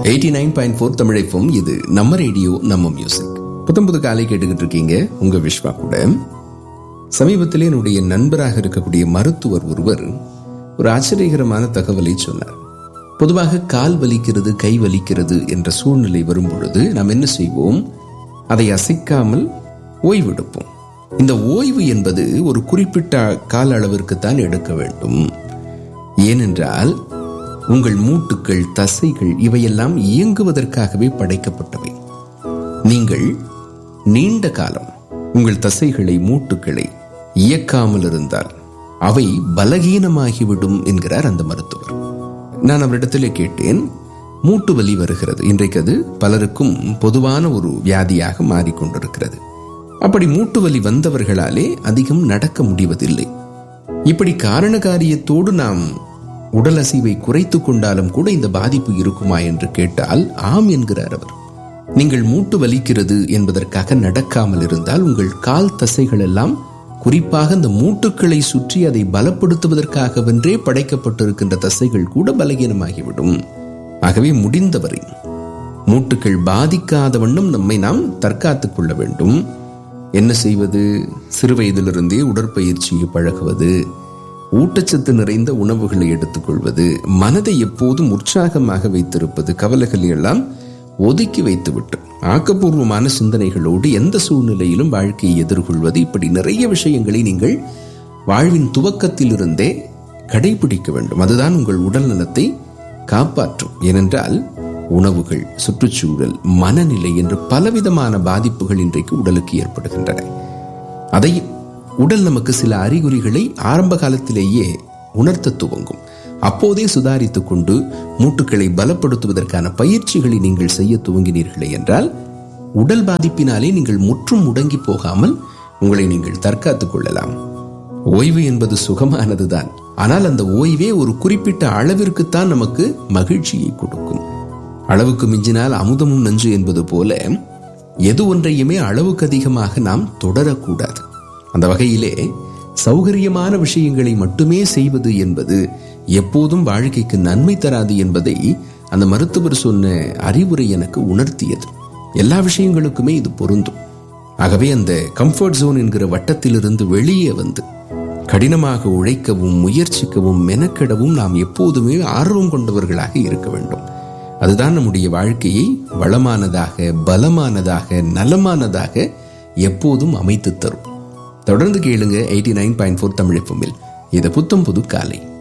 eighty nine point four தமிழைப்பும் இது நம்ம ரேடியோ நம்ம மியூசிக் புத்தம் புது காலை கேட்டுக்கிட்டு இருக்கீங்க உங்க விஸ்வா கூட சமீபத்திலே என்னுடைய நண்பராக இருக்கக்கூடிய மருத்துவர் ஒருவர் ஒரு ஆச்சரியகரமான தகவலை சொன்னார் பொதுவாக கால் வலிக்கிறது கை வலிக்கிறது என்ற சூழ்நிலை வரும் பொழுது நாம் என்ன செய்வோம் அதை அசைக்காமல் ஓய்வெடுப்போம் இந்த ஓய்வு என்பது ஒரு குறிப்பிட்ட கால அளவிற்குத்தான் எடுக்க வேண்டும் ஏனென்றால் உங்கள் மூட்டுக்கள் தசைகள் இவையெல்லாம் இயங்குவதற்காகவே படைக்கப்பட்டவை நீங்கள் நீண்ட காலம் உங்கள் தசைகளை மூட்டுக்களை இயக்காமல் இருந்தால் அவை பலகீனமாகிவிடும் என்கிறார் அந்த மருத்துவர் நான் அவரிடத்திலே கேட்டேன் மூட்டு வலி வருகிறது இன்றைக்கு அது பலருக்கும் பொதுவான ஒரு வியாதியாக மாறிக்கொண்டிருக்கிறது அப்படி மூட்டு வலி வந்தவர்களாலே அதிகம் நடக்க முடிவதில்லை இப்படி காரண காரியத்தோடு நாம் உடல் அசைவை குறைத்து கொண்டாலும் கூட இந்த பாதிப்பு இருக்குமா என்று கேட்டால் ஆம் என்கிறார் அவர் நீங்கள் மூட்டு வலிக்கிறது என்பதற்காக நடக்காமல் இருந்தால் உங்கள் கால் தசைகள் எல்லாம் குறிப்பாக இந்த மூட்டுக்களை சுற்றி அதை பலப்படுத்துவதற்காகவென்றே படைக்கப்பட்டிருக்கின்ற தசைகள் கூட பலகீனமாகிவிடும் ஆகவே முடிந்தவரை மூட்டுக்கள் பாதிக்காத வண்ணம் நம்மை நாம் தற்காத்துக் கொள்ள வேண்டும் என்ன செய்வது சிறு வயதிலிருந்தே உடற்பயிற்சியை பழகுவது ஊட்டச்சத்து நிறைந்த உணவுகளை எடுத்துக்கொள்வது மனதை எப்போதும் உற்சாகமாக வைத்திருப்பது கவலைகளை எல்லாம் ஒதுக்கி வைத்துவிட்டு ஆக்கப்பூர்வமான சிந்தனைகளோடு எந்த சூழ்நிலையிலும் வாழ்க்கையை எதிர்கொள்வது இப்படி நிறைய விஷயங்களை நீங்கள் வாழ்வின் துவக்கத்திலிருந்தே கடைபிடிக்க வேண்டும் அதுதான் உங்கள் உடல் நலத்தை காப்பாற்றும் ஏனென்றால் உணவுகள் சுற்றுச்சூழல் மனநிலை என்று பலவிதமான பாதிப்புகள் இன்றைக்கு உடலுக்கு ஏற்படுகின்றன அதை உடல் நமக்கு சில அறிகுறிகளை ஆரம்ப காலத்திலேயே உணர்த்த துவங்கும் அப்போதே சுதாரித்துக் கொண்டு மூட்டுக்களை பலப்படுத்துவதற்கான பயிற்சிகளை நீங்கள் செய்ய துவங்கினீர்களே என்றால் உடல் பாதிப்பினாலே நீங்கள் முற்றும் முடங்கி போகாமல் உங்களை நீங்கள் தற்காத்துக் கொள்ளலாம் ஓய்வு என்பது சுகமானதுதான் ஆனால் அந்த ஓய்வே ஒரு குறிப்பிட்ட அளவிற்குத்தான் நமக்கு மகிழ்ச்சியை கொடுக்கும் அளவுக்கு மிஞ்சினால் அமுதமும் நஞ்சு என்பது போல எது ஒன்றையுமே அளவுக்கு அதிகமாக நாம் தொடரக்கூடாது அந்த வகையிலே சௌகரியமான விஷயங்களை மட்டுமே செய்வது என்பது எப்போதும் வாழ்க்கைக்கு நன்மை தராது என்பதை அந்த மருத்துவர் சொன்ன அறிவுரை எனக்கு உணர்த்தியது எல்லா விஷயங்களுக்குமே இது பொருந்தும் ஆகவே அந்த கம்ஃபர்ட் ஜோன் என்கிற வட்டத்திலிருந்து வெளியே வந்து கடினமாக உழைக்கவும் முயற்சிக்கவும் மெனக்கெடவும் நாம் எப்போதுமே ஆர்வம் கொண்டவர்களாக இருக்க வேண்டும் அதுதான் நம்முடைய வாழ்க்கையை வளமானதாக பலமானதாக நலமானதாக எப்போதும் அமைத்து தரும் தொடர்ந்து கேளுங்க எயிட்டி நைன் பாயிண்ட் ஃபோர் தமிழ் இது புத்தம் புது காலை